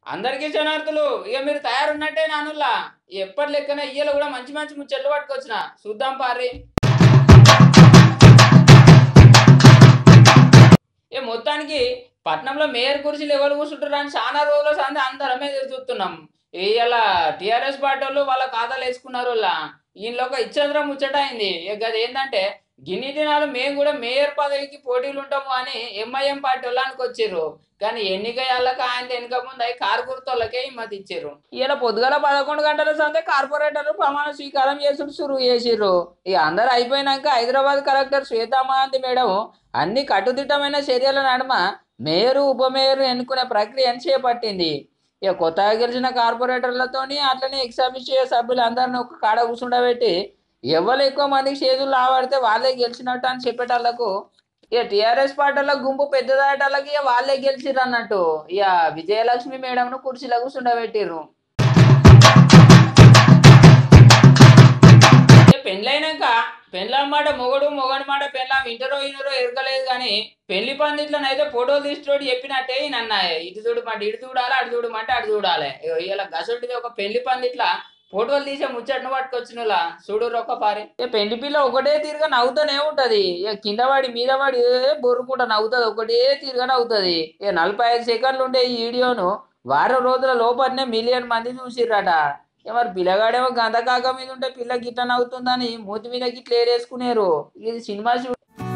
అందరికీ శనార్థులు ఇక మీరు తయారున్నట్టే నానుల్లా ఎప్పటి లెక్కన ఇయ్యలో కూడా మంచి మంచి ముచ్చట్లు పట్టుకొచ్చిన చూద్దాం పారి ఏ మొత్తానికి పట్నంలో మేయర్ కుర్చీలు ఎవరు కూర్చుంటారు అని చాలా రోజుల సంది అందరమే ఎదురు చూస్తున్నాం ఇలా టిఆర్ఎస్ పార్టీ వాళ్ళు వాళ్ళ ఖాతాలు వేసుకున్నారు వాళ్ళ ఈయనలో ఒక ఇచ్చంద్రం ముచ్చట అయింది ఇక అది ఏంటంటే గిన్ని దినాలు మేము కూడా మేయర్ పదవికి పోటీలు ఉంటాము అని ఎంఐఎం పార్టీ వాళ్ళకి వచ్చారు కానీ ఎన్నిక వాళ్ళకి ఆయన వెనుక ముందు అవి కారు గుర్తోళ్ళకే హిమ్మతి ఇచ్చారు ఇలా పొద్దుగల పదకొండు గంటల సందే కార్పొరేటర్లు ప్రమాణ స్వీకారం చేసుడు సురువు చేసిర్రు ఇక అందరు అయిపోయినాక హైదరాబాద్ కలెక్టర్ శ్వేతామహాంతి మేడం అన్ని కట్టుదిట్టమైన చర్యల నడుమ మేయరు ఉప మేయరు ఎన్నుకునే ప్రక్రియను చేపట్టింది ఇక కొత్తగా గెలిచిన కార్పొరేటర్లతోని అట్లనే ఎక్సాబిషియ సభ్యులు అందరిని ఒక కాడ కూర్చుండబెట్టి ఎవరు ఎక్కువ మందికి చేతులు లావాడితే వాళ్ళే గెలిచినట్టు అని చెప్పేటోళ్ళకు ఇక టీఆర్ఎస్ పార్టీల గుంపు పెద్దదాటలకి ఇక వాళ్ళే గెలిచిర్రు అన్నట్టు ఇక విజయలక్ష్మి మేడంను కుర్చీలో కూర్చుండబెట్టిర్రు ఇక పెళ్ళైనాక పెళ్ళాం మాట మొగడు మొగడి మాట పెళ్ళాం ఇంటరో ఇనరో ఎరకలేదు కానీ పెళ్లి పందిట్లనైతే ఫోటోలు తీసుకోడు చెప్పినట్టే ఈయన అన్నాయి ఇటు చూడమంటే ఇటు చూడాలి అటు చూడమంటే అటు చూడాలి ఇగో ఇలా గసొంటిది ఒక పెళ్లి పందిట్ల ఫోటోలు తీసే ముచ్చట్ను పట్టుకొచ్చినలా చూడు ఒక్క పారి ఇక పెళ్లి పిల్ల ఒకటే తీరుగా నవ్వుతూనే ఉంటది ఇక కింద పడి మీద పడి బొరుకుంటా నవ్వుతుంది ఒకటే తీరుగా నవ్వుతుంది ఇక నలభై ఐదు సెకండ్లు ఉండే ఈ వీడియోను వారం రోజుల లోపలనే మిలియన్ మంది చూసిర్రట ఇక మరి పిల్లగాడేమో గంధకాక మీద ఉంటే పిల్ల గిట్ల నవ్వుతుందని మూతి మీద గిట్ల ఏరేసుకునేరు ఇది సినిమా చూ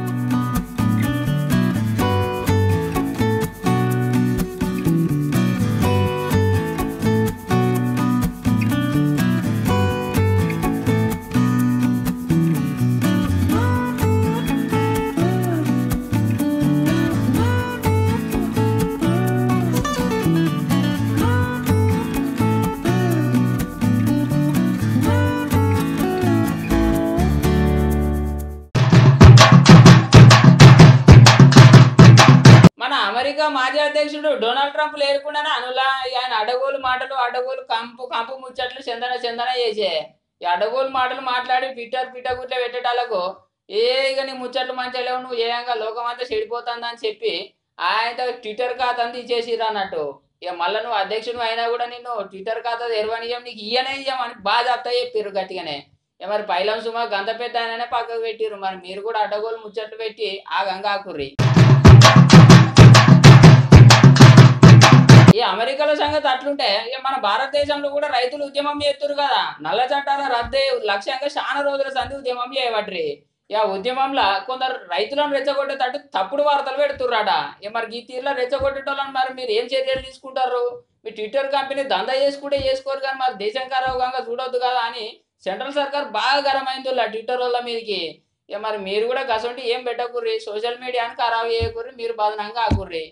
మన అమెరికా మాజీ అధ్యక్షుడు డొనాల్డ్ ట్రంప్ లేకుండానే అనులా ఆయన అడగోలు మాటలు అడగోలు కంపు కంపు ముచ్చట్లు చందన చందన చేసే ఈ అడగోలు మాటలు మాట్లాడి పిట్టర్ పిట్ట గుట్ల పెట్టేటాలకు ఏ ఇక నీ ముచ్చట్లు మంచిగా లేవు నువ్వు ఏయంగా లోకం అంతా చెడిపోతుంది అని చెప్పి ఆయన ట్విట్టర్ ఖాతా తీసేసిర్రు అన్నట్టు ఇక మళ్ళీ నువ్వు అధ్యక్షుడు అయినా కూడా నిన్ను ట్విట్టర్ ఖాతా తెరవనియం నీకు ఇయ్యనే ఇయ్యమని బాగా చెప్తా చెప్పారు గట్టిగానే ఇక మరి పైలం సుమా గంత పెద్ద ఆయననే పక్కకు పెట్టిర్రు మరి మీరు కూడా అడ్డగోలు ముచ్చట్లు పెట్టి ఆ గంగా ఆకుర్రి ఈ అమెరికాలో సంగతి అట్లుంటే ఇక మన భారతదేశంలో కూడా రైతులు ఉద్యమం చేస్తున్నారు కదా నల్ల చట్టాల రద్దే లక్ష్యంగా చాలా రోజుల సంధి ఉద్యమం చేయబడ్రి ఇక ఉద్యమంలో కొందరు రైతులను రెచ్చగొట్టేటట్టు తప్పుడు వార్తలు పెడుతుర్రట ఇక మరి ఈ తీరులో రెచ్చగొట్టేటోళ్ళని మరి మీరు ఏం చర్యలు తీసుకుంటారు మీ ట్విట్టర్ కంపెనీ దందా చేసుకుంటే చేసుకోరు కానీ మరి దేశం ఖరాబుగా చూడొద్దు కదా అని సెంట్రల్ సర్కార్ బాగా గరమైంది ట్విట్టర్ వాళ్ళ మీదకి ఇక మరి మీరు కూడా గసంటి ఏం పెట్టకుర్రి సోషల్ మీడియాని ఖరాబ్ చేయకుర్రి మీరు బదనంగా ఆకుర్రి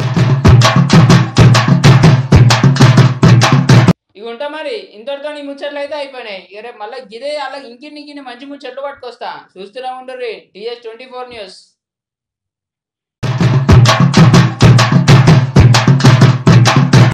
ఇవి ఉంటా మరి ఇంతటితో నీ ముచ్చట్లు అయితే అయిపోయినాయి ఇక రేపు మళ్ళీ గిదే అలా ఇంకిన్ని ఇంకిన్ని మంచి ముచ్చట్లు పట్టుకొస్తా చూస్తూనే ఉండరు టీఎస్ ట్వంటీ ఫోర్ న్యూస్